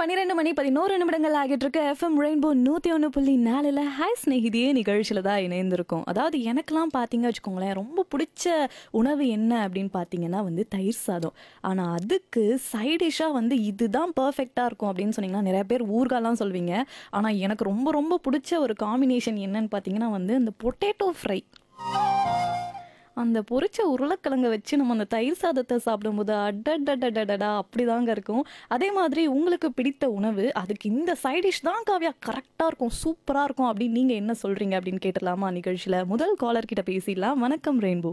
பன்னிரெண்டு மணி பதினோரு நிமிடங்கள் ஆகிட்டு இருக்கு எஃப்எம் ரெயின்போ நூத்தி ஒன்று புள்ளி நாலுல ஹாய் ஸ்நேகிதியே நிகழ்ச்சியில தான் இணைந்திருக்கோம் அதாவது எனக்கெல்லாம் பார்த்தீங்க வச்சுக்கோங்களேன் ரொம்ப பிடிச்ச உணவு என்ன அப்படின்னு பார்த்தீங்கன்னா வந்து தயிர் சாதம் ஆனால் அதுக்கு சைட் டிஷ்ஷாக வந்து இதுதான் பர்ஃபெக்டாக இருக்கும் அப்படின்னு சொன்னீங்கன்னா நிறைய பேர் ஊர்காலாம் சொல்வீங்க ஆனால் எனக்கு ரொம்ப ரொம்ப பிடிச்ச ஒரு காம்பினேஷன் என்னன்னு பார்த்தீங்கன்னா வந்து இந்த பொட்டேட்டோ ஃப்ரை அந்த பொரிச்ச உருளைக்கிழங்க வச்சு நம்ம அந்த தயிர் சாதத்தை சாப்பிடும்போது அடடடடடா அப்படிதாங்க இருக்கும் அதே மாதிரி உங்களுக்கு பிடித்த உணவு அதுக்கு இந்த சைட் டிஷ் தான் காவியா கரெக்டாக இருக்கும் சூப்பராக இருக்கும் அப்படின்னு நீங்கள் என்ன சொல்கிறீங்க அப்படின்னு கேட்டுடலாமா நிகழ்ச்சியில் முதல் காலர் கிட்ட பேசிடலாம் வணக்கம் ரெயின்போ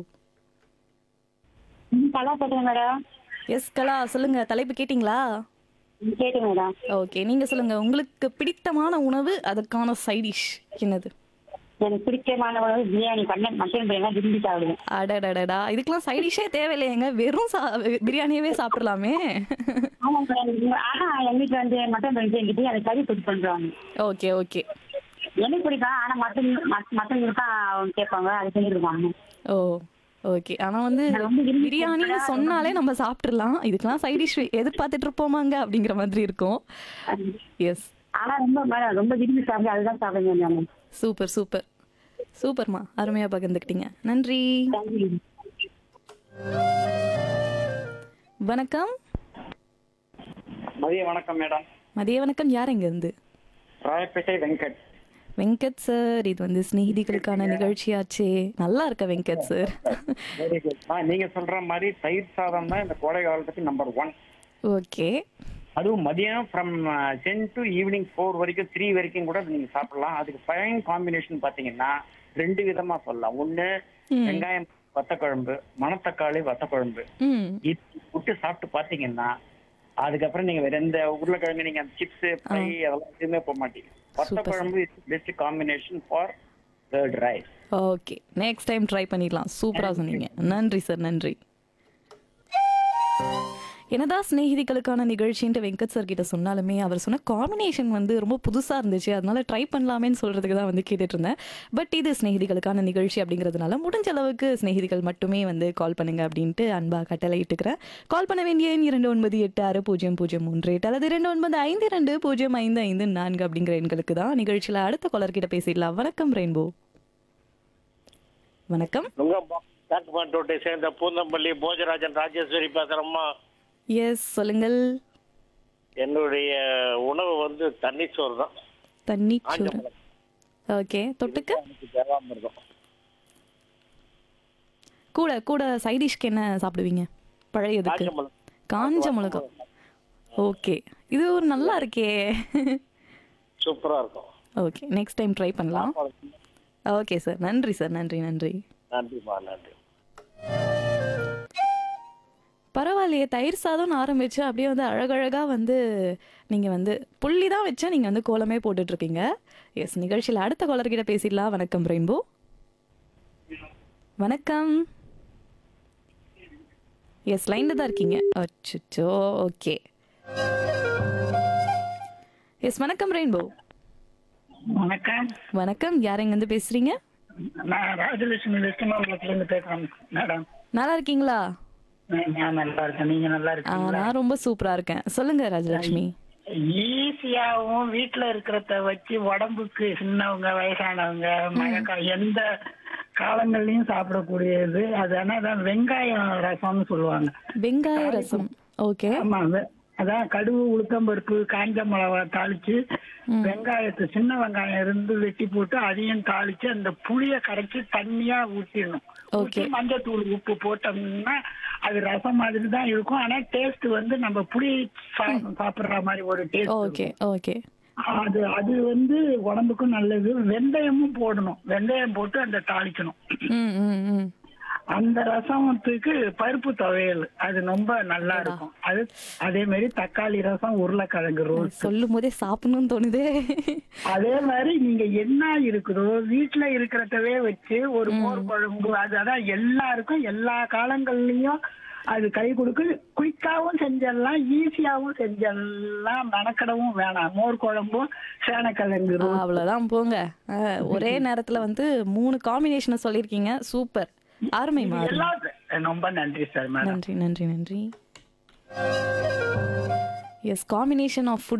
ம், கலா பேசுறேன் மேடம் எஸ் கலா சொல்லுங்க தலைப்பு கேட்டிங்களா ம், கேட்டேன் மேடம் ஓகே நீங்கள் சொல்லுங்க உங்களுக்கு பிடித்தமான உணவு அதுக்கான சைட் டிஷ் என்னது எனக்கு பிடிச்சமான உணவு பிரியாணி பண்ண மட்டன் பிரியாணி விரும்பி சாப்பிடுவேன் அடடடடா இதுக்கெல்லாம் சைட் டிஷ்ஷே தேவையில்லையேங்க வெறும் சா பிரியாணியவே சாப்பிடலாமே ஆமாம் மேடம் ஆனா எங்க வீட்டுல வந்து மட்டன் பிரியாணி செஞ்சுட்டு அதை கறி பிடிச்சி பண்றாங்க ஓகே ஓகே எனக்கு பிடிக்கும் ஆனா மட்டன் மட்டன் இருக்கா அவங்க கேட்பாங்க அது செஞ்சிருக்காங்க ஓ ஓகே ஆனா வந்து நான் ரொம்ப விரும்பி பிரியாணின்னு சாப்பிட்டா சொன்னாலே நம்ம சாப்பிட்டுறலாம் இதுக்கெல்லாம் சைட் டிஷ் எதிர்பார்த்துட்டு இருப்போமாங்க அப்படிங்கிற மாதிரி இருக்கும் எஸ் ஆனா ரொம்ப மேடம் ரொம்ப விரும்பி சாப்பிட்டு அதுதான் சாப்பிடுங்க மேம் சூப்பர் சூப்பர் சூப்பர்மா அருமையா பகிர்ந்துக்கிட்டீங்க நன்றி தேங்க்யூ வணக்கம் மதிய வணக்கம் மேடம் மதிய வணக்கம் யார் எங்க இருந்து ராயப்பேட்டை வெங்கட் வெங்கட் சார் இது வந்து ஸ்நேகிதிகளுக்கான நிகழ்ச்சியாச்சே நல்லா இருக்க வெங்கட் சார் வெரி குட் நீங்க சொல்ற மாதிரி தயிர் சாதம் தான் இந்த கோடை காலத்துக்கு நம்பர் ஒன் ஓகே அதுவும் மதியம் from ten to evening four வரைக்கும் த்ரீ வரைக்கும் கூட நீங்க சாப்பிடலாம் அதுக்கு ஃபைன் காம்பினேஷன் பாத்தீங்கன்னா ரெண்டு விதமா சொல்லலாம் ஒண்ணு வெங்காயம் வத்தக்குழம்பு மணத்தக்காளி வத்தக்குழம்பு ம் இது விட்டு சாப்பிட்டு பாத்தீங்கன்னா அதுக்கப்புறம் நீங்க வேற எந்த உருளைக்கிழங்கு நீங்க சிப்ஸ் ஃப்ரை அதெல்லாம் எதுவுமே போக மாட்டீங்க வத்தக்குழம்பு is best combination for curd rice okay next time try பண்ணிடலாம் சூப்பராக சொன்னீங்க நன்றி சார் நன்றி என்னதான் சிநேகிதிகளுக்கான நிகழ்ச்சின்ட்டு வெங்கட் சார் கிட்ட சொன்னாலுமே அவர் சொன்ன காம்பினேஷன் வந்து ரொம்ப புதுசாக இருந்துச்சு அதனால ட்ரை பண்ணலாமேன்னு சொல்கிறதுக்கு தான் வந்து கேட்டுட்டு இருந்தேன் பட் இது சிநேகிதிகளுக்கான நிகழ்ச்சி அப்படிங்கிறதுனால முடிஞ்ச அளவுக்கு சிநேகிதிகள் மட்டுமே வந்து கால் பண்ணுங்க அப்படின்ட்டு அன்பாக கட்டளை இட்டுக்கிறேன் கால் பண்ண வேண்டிய எண் இரண்டு ஒன்பது எட்டு ஆறு பூஜ்ஜியம் பூஜ்ஜியம் மூன்று எட்டு அல்லது இரண்டு ஒன்பது ஐந்து இரண்டு பூஜ்ஜியம் ஐந்து ஐந்து நான்கு அப்படிங்கிற எண்களுக்கு தான் நிகழ்ச்சியில் அடுத்த காலர் கிட்ட பேசிடலாம் வணக்கம் ரெயின்போ வணக்கம் காட்டுமாட்டோட்டை சேர்ந்த பூந்தம்பள்ளி போஜராஜன் ராஜேஸ்வரி பேசுறம்மா எஸ் சொல்லுங்கள் என்னுடைய உணவு வந்து தண்ணி சோறு தான் தண்ணி சோறு ஆஞ்சப்பழம் ஓகே தொட்டுக்க எனக்கு தேவாமிர்தம் கூட கூட சைடிஷ்க்கு என்ன சாப்பிடுவீங்க பழையதுக்கு காஞ்சப்பழம் காஞ்ச மிளகா ஓகே இது ஒரு நல்லா இருக்கே சூப்பரா இருக்கும் ஓகே நெக்ஸ்ட் டைம் ட்ரை பண்ணலாம் ஓகே சார் நன்றி சார் நன்றி நன்றி நன்றிம்மா நன்றி பரவாயில்லையே தயிர் சாதம்னு ஆரம்பிச்சு அப்படியே வந்து அழகழகாக வந்து நீங்கள் வந்து புள்ளி தான் வச்சா நீங்கள் வந்து கோலமே போட்டுட்டு இருக்கீங்க எஸ் நிகழ்ச்சியில் அடுத்த காலர்கிட்ட பேசிடலாம் வணக்கம் ரெயின்போ வணக்கம் எஸ் லைனில் தான் இருக்கீங்க அச்சோ ஓகே எஸ் வணக்கம் ரெயின்போ வணக்கம் வணக்கம் யார் எங்கேருந்து பேசுகிறீங்க நான் ராஜலட்சுமி வெஸ்ட் மாநிலத்திலிருந்து பேசுறேன் மேடம் நல்லா இருக்கீங்களா நான் நல்லா இருக்கேன் நீங்க நல்லா ஆ, இருக்கீங்களா நான் ரொம்ப சூப்பராக இருக்கேன் சொல்லுங்க ராஜலட்சுமி ஈஸியாவும் வீட்டுல இருக்கிறத வச்சு உடம்புக்கு சின்னவங்க வயசானவங்க மழைக்காலம் எந்த காலங்கள்லயும் சாப்பிடக்கூடியது அது அதான் வெங்காயம் ரசம்னு சொல்லுவாங்க வெங்காய ரசம் ஓகே ஆமா வெ- அதான் கடுகு உளுத்தம்பருப்பு காஞ்ச மிளகா தாளிச்சு வெங்காயத்தை சின்ன வெங்காயம் இருந்து வெட்டி போட்டு அதையும் தாளிச்சு அந்த புளிய கரைச்சு தண்ணியா ஊத்திடணும் ஊத்தி மஞ்சத்தூள் உப்பு போட்டோம்னா அது ரசம் மாதிரி தான் இருக்கும் ஆனா டேஸ்ட் வந்து நம்ம புளி சா- சாப்பிடுற மாதிரி ஒரு டேஸ்ட் ஓகே ஓகே அது அது வந்து உடம்புக்கும் நல்லது வெந்தயமும் போடணும் வெந்தயம் போட்டு அந்த தாளிக்கணும் ம் ம் ம் அந்த ரசத்துக்கு பருப்பு துவையல் அது ரொம்ப நல்லா இருக்கும் அது அதே மாதிரி தக்காளி ரசம் உருளைக்கிழங்கு ரோஸ் சொல்லும் போதே சாப்பிடணும்னு தோணுதே அதே மாதிரி நீங்க என்ன இருக்குதோ வீட்டுல இருக்கிறதவே வச்சு ஒரு மோர் குழம்பு அது அதான் எல்லாருக்கும் எல்லா காலங்கள்லயும் அது கை கொடுக்கு குயிக்காவும் செஞ்சிடலாம் ஈஸியாவும் செஞ்சிடலாம் மெனக்கடவும் வேணாம் மோர் குழம்பும் சேனக்கிழங்கு ஆ, அவ்வளவுதான் போங்க ஆ, ஒரே நேரத்துல வந்து மூணு காம்பினேஷனை சொல்லியிருக்கீங்க சூப்பர் அருமை மாறும் எல்லாம் ரொம்ப நன்றி சார் மேடம் நன்றி நன்றி நன்றி எஸ் காம்பினேஷன் ஆஃப் ஃபுட்